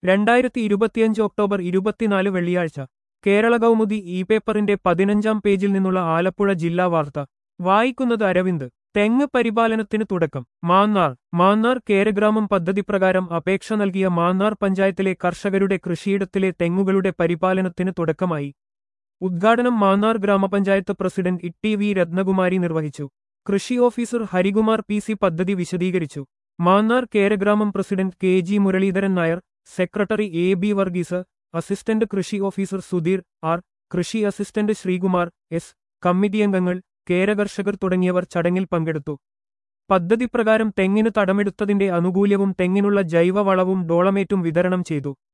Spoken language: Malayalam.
രണ്ടായിരത്തി ഇരുപത്തിയഞ്ച് ഒക്ടോബർ ഇരുപത്തിനാല് വെള്ളിയാഴ്ച കേരള കൗമുദി ഇ പേപ്പറിന്റെ പതിനഞ്ചാം പേജിൽ നിന്നുള്ള ആലപ്പുഴ ജില്ലാ വാർത്ത വായിക്കുന്നത് അരവിന്ദ് തെങ്ങ് പരിപാലനത്തിന് തുടക്കം മാന്നാർ മാന്നാർ കേരഗ്രാമം പദ്ധതി പ്രകാരം അപേക്ഷ നൽകിയ മാന്നാർ പഞ്ചായത്തിലെ കർഷകരുടെ കൃഷിയിടത്തിലെ തെങ്ങുകളുടെ പരിപാലനത്തിന് തുടക്കമായി ഉദ്ഘാടനം മാന്നാർ ഗ്രാമപഞ്ചായത്ത് പ്രസിഡന്റ് ഇട്ടി വി രത്നകുമാരി നിർവഹിച്ചു കൃഷി ഓഫീസർ ഹരികുമാർ പി സി പദ്ധതി വിശദീകരിച്ചു മാന്നാർ കേരഗ്രാമം president K G Muraleedharan Nair secretary A B Varghese assistant കൃഷി ഓഫീസർ സുധീർ ആർ കൃഷി അസിസ്റ്റന്റ് ശ്രീകുമാർ എസ് കമ്മിറ്റി അംഗങ്ങൾ കേരകർഷകർ തുടങ്ങിയവർ ചടങ്ങിൽ പങ്കെടുത്തു പദ്ധതി പ്രകാരം തെങ്ങിന് തടമെടുത്തതിന്റെ ആനുകൂല്യവും തെങ്ങിനുള്ള ജൈവവളവും ഡോളമേറ്റും വിതരണം ചെയ്തു